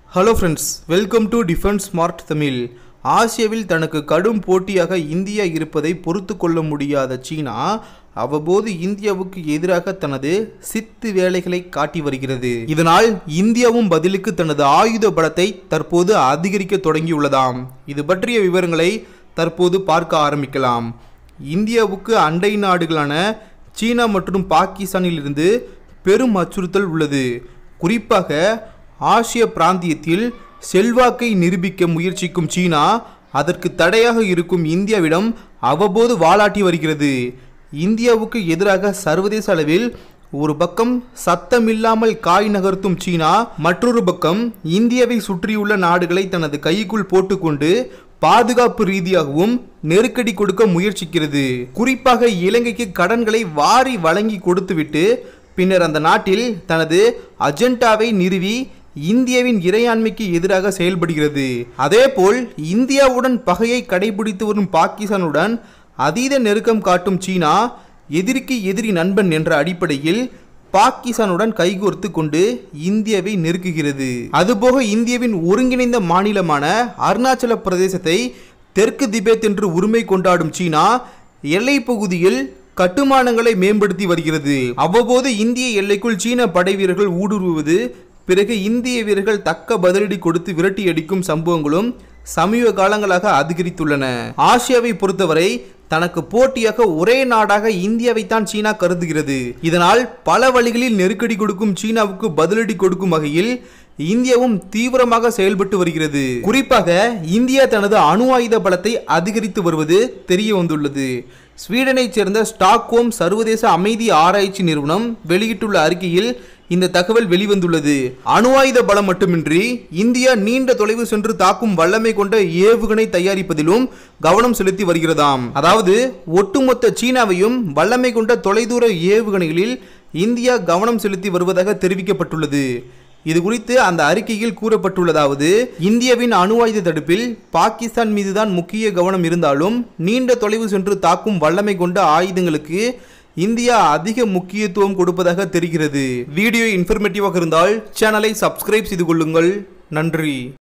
hello friends welcome to defence smart Tamil ஆசியாவில் தனக்கு கடும் போட்டியாக இந்தியா இருப்பதை பொறுத்து கொள்ள முடியாத சீனா அவ்வப்போது இந்தியாவுக்கு எதிராக தனது சித்து வேலைகளை காட்டி வருகிறது இதனால் இந்தியாவும் பதிலுக்கு தனது ஆயுத பலத்தை தற்போது அதிகரிக்க தொடங்கியுள்ளதாம் இது பற்றிய விவரங்களை தற்போது பார்க்க ஆரம்பிக்கலாம் இந்தியாவுக்கு அண்டை நாடுகளான சீனா மற்றும் பாகிஸ்தானிலிருந்து பெரும் அச்சுறுத்தல் உள்ளது குறிப்பாக ஆசிய பிராந்தியத்தில் செல்வாக்கை நிரூபிக்க முயற்சிக்கும் சீனா அதற்கு தடையாக இருக்கும் இந்தியாவிடம் அவ்வப்போது வாலாட்டி வருகிறது இந்தியாவுக்கு எதிராக சர்வதேச அளவில் ஒரு பக்கம் சத்தமில்லாமல் காய் நகர்த்தும் சீனா மற்றொரு பக்கம் இந்தியாவை சுற்றியுள்ள நாடுகளை தனது கைக்குள் போட்டுக்கொண்டு பாதுகாப்பு ரீதியாகவும் நெருக்கடி கொடுக்க முயற்சிக்கிறது குறிப்பாக இலங்கைக்கு கடன்களை வாரி வழங்கி கொடுத்துவிட்டு பின்னர் அந்த நாட்டில் தனது அஜெண்டாவை நிறுவி இந்தியாவின் இறையாண்மைக்கு எதிராக செயல்படுகிறது அதேபோல் இந்தியாவுடன் பகையை கடைபிடித்து வரும் பாகிஸ்தானுடன் அதீத நெருக்கம் காட்டும் சீனா எதிரிக்கு எதிரி நண்பன் என்ற அடிப்படையில் பாகிஸ்தானுடன் கைகோர்த்து கொண்டு இந்தியாவை நெருக்குகிறது அதுபோக இந்தியாவின் ஒருங்கிணைந்த மாநிலமான அருணாச்சல பிரதேசத்தை தெற்கு திபேத் என்று உரிமை கொண்டாடும் சீனா எல்லை பகுதியில் கட்டுமானங்களை மேம்படுத்தி வருகிறது அவ்வப்போது இந்திய எல்லைக்குள் சீன படை வீரர்கள் ஊடுருவுவது பிறகு இந்திய வீரர்கள் தக்க பதிலடி கொடுத்து விரட்டி அடிக்கும் சம்பவங்களும் சமீப காலங்களாக அதிகரித்துள்ளன ஆசியாவை பொறுத்தவரை தனக்கு போட்டியாக ஒரே நாடாக இந்தியாவைத்தான் சீனா கருதுகிறது இதனால் பல வழிகளில் நெருக்கடி கொடுக்கும் சீனாவுக்கு பதிலடி கொடுக்கும் வகையில் இந்தியாவும் தீவிரமாக செயல்பட்டு வருகிறது குறிப்பாக இந்தியா தனது அணு ஆயுத பலத்தை அதிகரித்து வருவது தெரிய வந்துள்ளது ஸ்வீடனைச் சேர்ந்த ஸ்டாக்ஹோம் சர்வதேச அமைதி ஆராய்ச்சி நிறுவனம் வெளியிட்டுள்ள அறிக்கையில் இந்த தகவல் வெளிவந்துள்ளது அணு ஆயுத பலம் மட்டுமின்றி இந்தியா நீண்ட தொலைவு சென்று தாக்கும் வல்லமை கொண்ட ஏவுகணை தயாரிப்பதிலும் கவனம் செலுத்தி வருகிறதாம் அதாவது ஒட்டுமொத்த சீனாவையும் வல்லமை கொண்ட தொலைதூர ஏவுகணைகளில் இந்தியா கவனம் செலுத்தி வருவதாக தெரிவிக்கப்பட்டுள்ளது இது குறித்து அந்த அறிக்கையில் கூறப்பட்டுள்ளதாவது இந்தியாவின் அணு ஆயுத தடுப்பில் பாகிஸ்தான் மீதுதான் முக்கிய கவனம் இருந்தாலும் நீண்ட தொலைவு சென்று தாக்கும் வல்லமை கொண்ட ஆயுதங்களுக்கு இந்தியா அதிக முக்கியத்துவம் கொடுப்பதாக தெரிகிறது வீடியோ இன்ஃபர்மேட்டிவாக இருந்தால் சேனலை சப்ஸ்கிரைப் செய்து கொள்ளுங்கள் நன்றி